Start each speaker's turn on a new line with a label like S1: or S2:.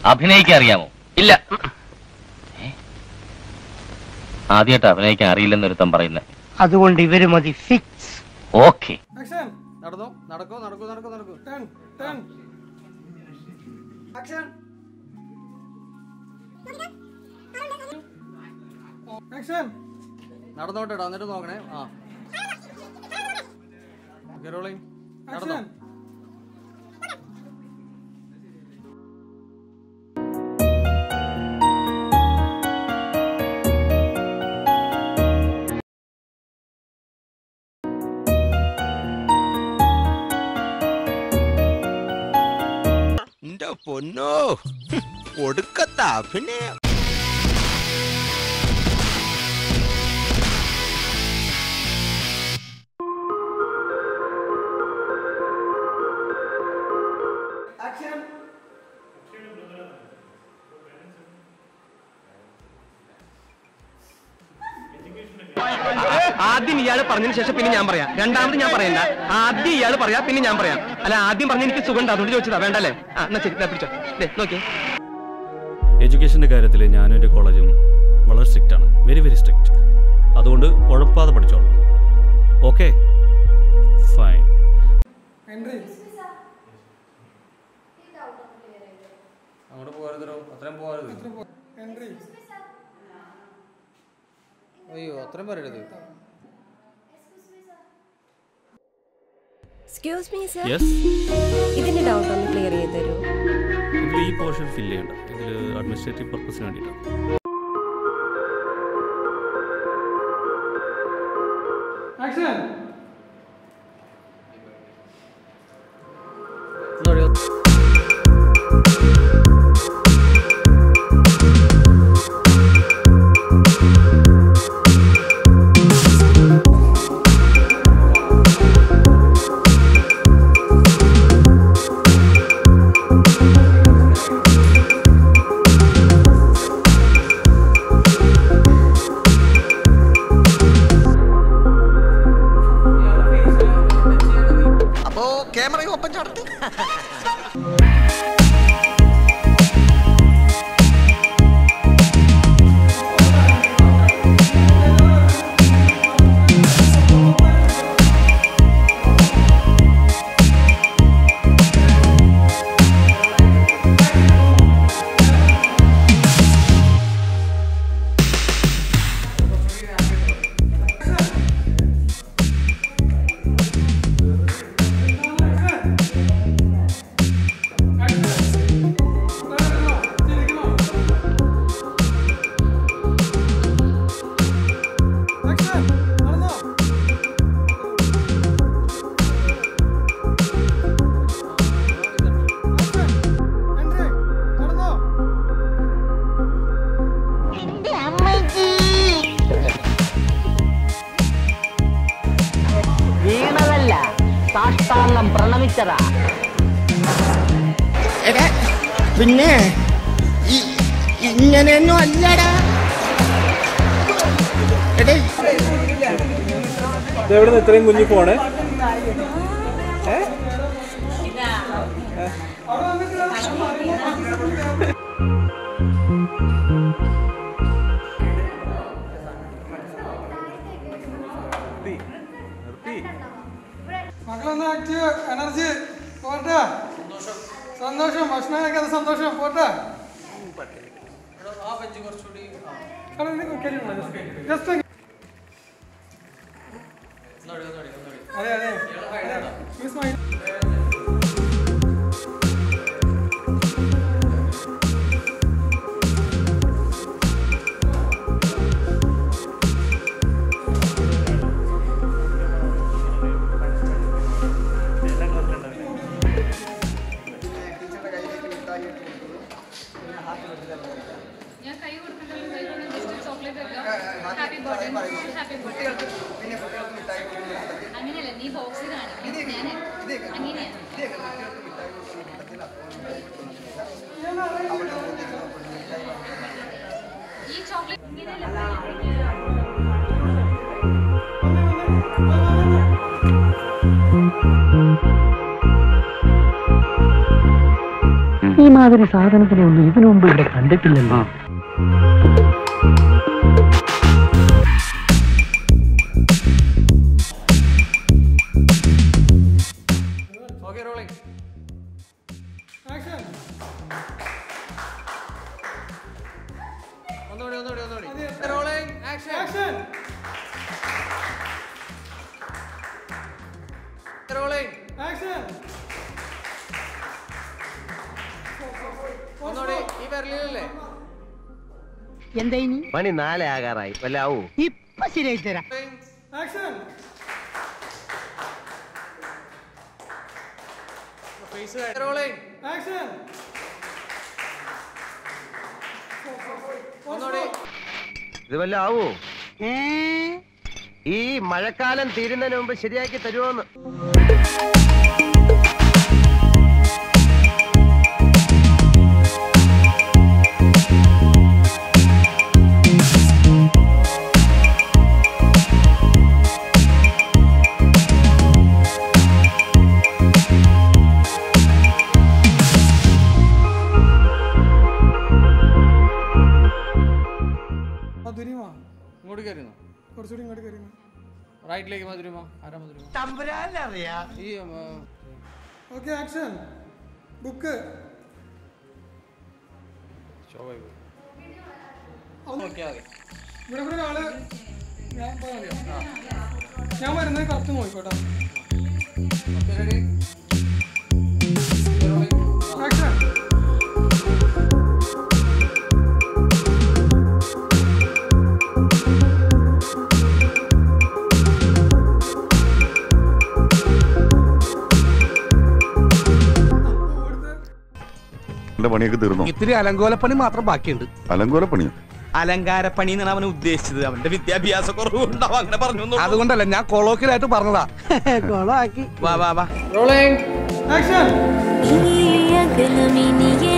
S1: അഭിനയിക്കാൻ അറിയാമോ
S2: ഇല്ല
S1: ആദ്യമായിട്ട് അഭിനയിക്കാൻ അറിയില്ലെന്നൊരുത്തം പറയുന്നത്
S3: അതുകൊണ്ട് ഇവര് മതി ഫിക്സ്
S1: ഓക്കെ
S4: ആക്ഷൻ നടന്നോ നടക്കൂ നടക്കൂ നടക്കൂ നടക്കൂ ടേൺ ടേൺ ആക്ഷൻ ആക്ഷൻ നടന്നോട്ടെടാ എന്നിട്ട് നോക്കണേ ആ റോളിംഗ് നടന്നോ
S5: എന്റെ പൊന്നോ ഒടുക്കത്ത അഭിനയം
S2: ആദ്യം ഇയാൾ പറഞ്ഞതിന് ശേഷം പിന്നെ ഞാൻ പറയാം രണ്ടാമത് ഞാൻ പറയണ്ട ആദ്യം ഇയാൾ പറയാ പിന്നെ ഞാൻ പറയാം അല്ല ആദ്യം പറഞ്ഞ എനിക്ക് സുഖം അതുകൊണ്ട് ചോദിച്ചതാ വേണ്ടല്ലേ ആ എന്നാ ശരി ദാ പിടിച്ചോ ദേ നോക്കിയേ
S6: എഡ്യൂക്കേഷൻ്റെ കാര്യത്തിൽ ഞാനും എൻ്റെ കോളേജും വളരെ സ്ട്രിക്റ്റ് ആണ് വെരി വെരി സ്ട്രിക്റ്റ് അതുകൊണ്ട് ഉഴപ്പാതെ പഠിച്ചോളാം ഓക്കെ ഫൈൻ
S4: എൻട്രി അങ്ങോട്ട് പോകരുതോ അത്രയും പോകരുത് എൻട്രി അയ്യോ അത്രയും പറയരുത്
S7: എക്സ്ക്യൂസ് മീ സർ
S6: യെസ്
S7: ഇതിന്റെ ഡൗട്ട് ഒന്ന് ക്ലിയർ ചെയ്ത് തരൂ
S6: ഇതിൽ ഈ പോർഷൻ ഫില്ല് ചെയ്യണ്ട ഇതിൽ അഡ്മിനിസ്ട്രേറ്റീവ് പർപ്പസിന് വേണ്ടിയിട്ടാണ്
S4: ആക്ഷൻ
S5: അപ്പോ ക്യാമറയും ഒപ്പം ചാടട്ടെ
S4: ആക്ഷൻ നടന്നോ ആക്ഷൻ എൻട്രി നടന്നോ
S3: വീണതല്ല സാഷ്ടാംഗം പ്രണമിച്ചതാ
S8: എടാ പിന്നെ ഈ- ഇങ്ങനെയൊന്നും അല്ലടാ എടേ
S6: എവിടെ ഇത്രയും കുഞ്ഞു ഫോണ്
S4: മക്കളൊന്ന് ആക്റ്റീവ് എനർജി പോട്ടെ സന്തോഷം ഭക്ഷണം കഴിക്കാതെ സന്തോഷം പോട്ടെ ജസ്റ്റ് അതെ അതെ മിസ് മൈ
S9: ഞാൻ കൈ കൊടുക്കണ്ടല്ലോ കൈ കൊണ്ട് ജസ്റ്റ് ചോക്ലേറ്റ് വെക്കാം ഹാപ്പി ബർത്ത്ഡേ ഹാപ്പി ബർത്ത്ഡേ അങ്ങനെയല്ല നീ ബോക്സ് കാണിക്കും ഞാൻ അങ്ങനെയാണ് ഈ ചോക്ലേറ്റ് ഇങ്ങനെയല്ല
S3: ഈ മാതിരി സാധനത്തിനെ ഒന്നും ഇതിനു മുമ്പ് ഇവിടെ കണ്ടിട്ടില്ലല്ലോ
S2: ഓക്കെ റോളിംഗ്
S4: ആക്ഷൻ
S2: ഒന്നുകൂടി ഒന്നുകൂടി ഒന്നുകൂടി rolling action
S4: action
S2: rolling
S4: action
S2: ഒന്നുകൂടി ഈ വിരലിലല്ലേ
S3: എന്താ ഇനി
S1: പണി നാലേ ആകാറായി വല്ല ആവൂ
S3: ഇപ്പൊ ശരിയായി തരാം
S4: ആക്ഷൻ
S2: റോളിംഗ്
S4: ആക്ഷൻ
S2: ഒന്നുകൂടി
S1: ഇത് വല്ല ആവൂ
S3: ഏ
S1: ഈ മഴക്കാലം തീരുന്നതിന് മുമ്പ് ശരിയാക്കി തരുമോന്ന്
S4: മധുരിമ
S2: ഇങ്ങോട്ട് കയറുന്നു
S4: കുറച്ചുകൂടി ഇങ്ങോട്ട് കയറി
S2: റൈറ്റിലേക്ക് മധുരിമ ആരാ മധുരിമ ഈ ഉം,
S4: ഓക്കെ ആക്ഷൻ ബുക്ക്
S2: ശോഭ
S4: ഇവിടെ ഇവിടെ ഒരാള് ഞാൻ പോയാ മതിയോ? ഞാൻ വരുന്നത് കറക്റ്റ് നോക്കിക്കോട്ടെ ആക്ഷൻ
S10: എന്റെ പണിയൊക്കെ തീർന്നു
S5: ഇത്തിരി അലങ്കോലപ്പണി മാത്രം ബാക്കിയുണ്ട്
S10: അലങ്കോല പണിയോ
S5: അലങ്കാരപ്പണി എന്നാണ് അവൻ ഉദ്ദേശിച്ചത് അവന്റെ വിദ്യാഭ്യാസ കുറവുണ്ടാവും അങ്ങനെ പറഞ്ഞു അതുകൊണ്ടല്ല ഞാൻ കൊളോക്കിലായിട്ട് പറഞ്ഞതാ
S3: കൊളാക്കി
S5: വാ വാ വാ
S2: റോളിംഗ്
S4: ആക്ഷൻ
S7: ഈ അകലമിനിയെ